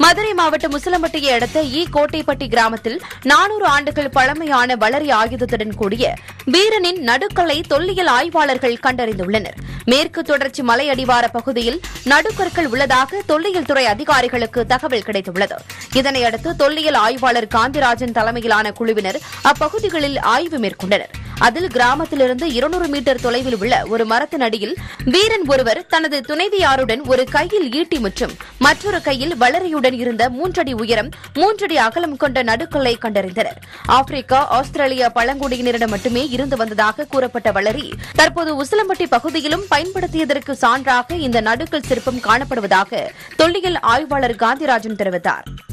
மதுரை மாவட்டம் முசலம்பட்டியை அடுத்த ஈ கோட்டைப்பட்டி கிராமத்தில் நானூறு ஆண்டுகள் பழமையான வளரி ஆயுதத்துடன் கூடிய வீரனின் நடுக்கல்லை தொல்லியல் ஆய்வாளர்கள் கண்டறிந்துள்ளனர் மேற்கு தொடர்ச்சி மலை அடிவார பகுதியில் நடுக்கற்கள் உள்ளதாக தொல்லியல் துறை அதிகாரிகளுக்கு தகவல் கிடைத்துள்ளது இதனையடுத்து தொல்லியல் ஆய்வாளர் காந்திராஜன் தலைமையிலான குழுவினர் அப்பகுதிகளில் ஆய்வு மேற்கொண்டனர் அதில் கிராமத்திலிருந்து இருநூறு மீட்டர் தொலைவில் உள்ள ஒரு மரத்தின் அடியில் வீரன் ஒருவர் தனது துணைவியாருடன் ஒரு கையில் ஈட்டி மற்றும் மற்றொரு கையில் வளரியுடன் இருந்த மூன்றடி உயரம் மூன்றடி அகலம் கொண்ட நடுக்கல்லை கண்டறிந்தனர் ஆப்பிரிக்கா ஆஸ்திரேலியா பழங்குடியினரிடம் மட்டுமே இருந்து வந்ததாக கூறப்பட்ட வளரி தற்போது உசிலம்பட்டி பகுதியிலும் பயன்படுத்தியதற்கு சான்றாக இந்த நடுக்கல் சிற்பம் காணப்படுவதாக தொல்லியல் ஆய்வாளர் காந்திராஜன் தெரிவித்தார்